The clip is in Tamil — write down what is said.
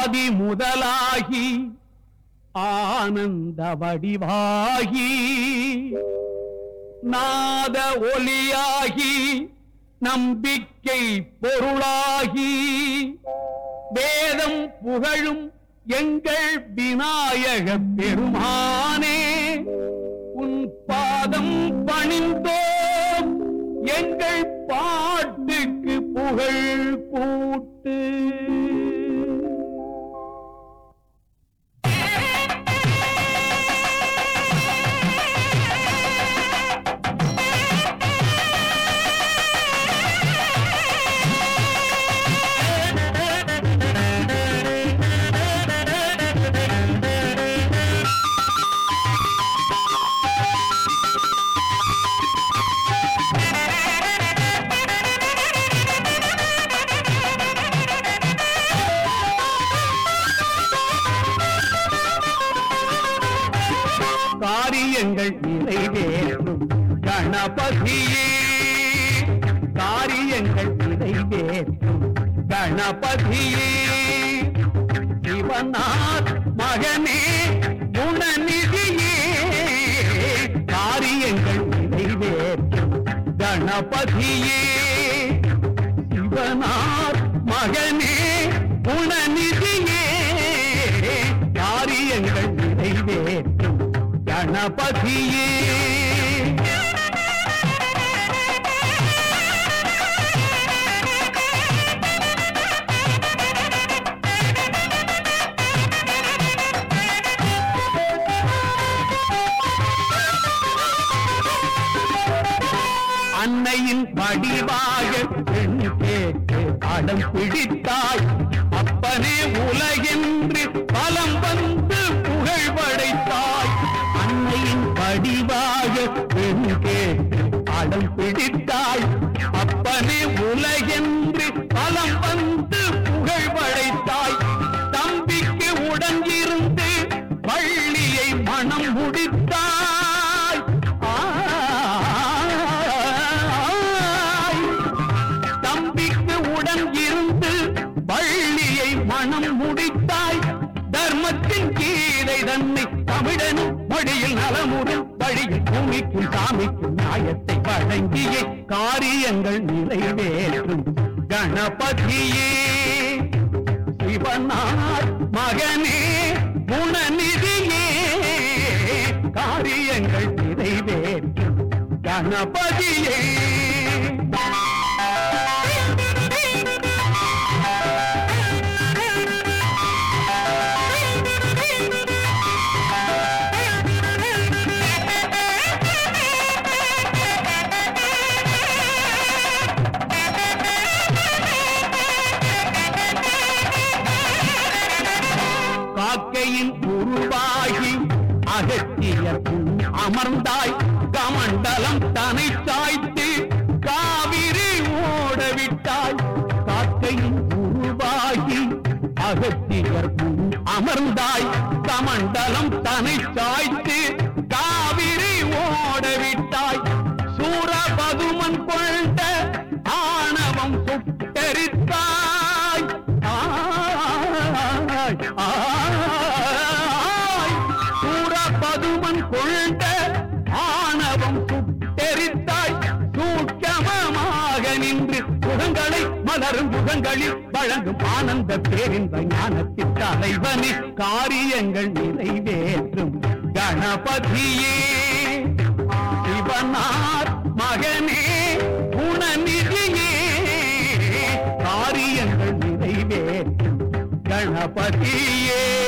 ஆதி முதலாகி ஆனந்த வடிவாகி நாத ஒலியாகி நம்பிக்கை பொருளாகி வேதம் புகழும் எங்கள் விநாயக பெருமானே உன் பாதம் பணிந்தோம் எங்கள் பாட்டுக்கு புகழ் கூட்டு காரியங்கள் நிறைவேறும் கணபதியே காரியங்கள் நிறைவேறும் கணபதியே சிவநாத் மகனே குணநிதியே காரியங்கள் நிறைவேறும் கணபதியே சிவனார் மகனே குணநிதியே காரியங்கள் நிறைவேற்றும் கணபதியே அன்னையின் வடிவாக பெண் கேட்டு அடம் பிடித்தாய் அப்பனே உலகென்று பலம் வந்து புகழ் படைத்தாய் அன்னையின் வடிவாக பெண் கேட்டு அடம் பிடித்தாய் அப்பனே உலகென்று பலம் வந்து புகழ் படைத்தாய் தம்பிக்கு உடன் இருந்து பள்ளியை மனம் முடித்தாய் ஆய். தம்பிக்கு உடன் இருந்து பள்ளியை மனம் முடித்தாய் தர்மத்தின் கீதை தன்னை தமிழனும் மொழியில் நலமுடன் வழியில் பூமிக்கும் சாமிக்கும் நியாயத்தை வழங்கிய காரியங்கள் நிறைவேற்றும் கணபதியே சிவனார் மகனே குணநிதியே காரியங்கள் நிறைவேற்றும் கணபதியே காக்கையின் உருவாகி அகத்தியர் அமர்ந்தாய் கமண்டலம் தனை சாய்த்து காவிரி ஓடவிட்டாய் காக்கையின் உருவாகி அகத்தியர் அமர்ந்தாய் கமண்டலம் தனை சாய்த்து காவிரி ஓடவிட்டாய் சூரபதுமன் கொண்ட ஆணவம் சுட்டரித்தாய் ஆய், ஆய். சூரபதுமன் கொண்ட ஆணவம் சுட்டெரித்தாய் சூட்சமமாக நின்று சுகங்களை மலரும் முகங்களில் வழங்கும் ஆனந்த பேரின்ப ஞானத்தின் தலைவனே காரியங்கள் நிறைவேற்றும் கணபதியே சிவனார் மகனே குணநிதியே காரியங்கள் நிறைவேற்றும் கணபதியே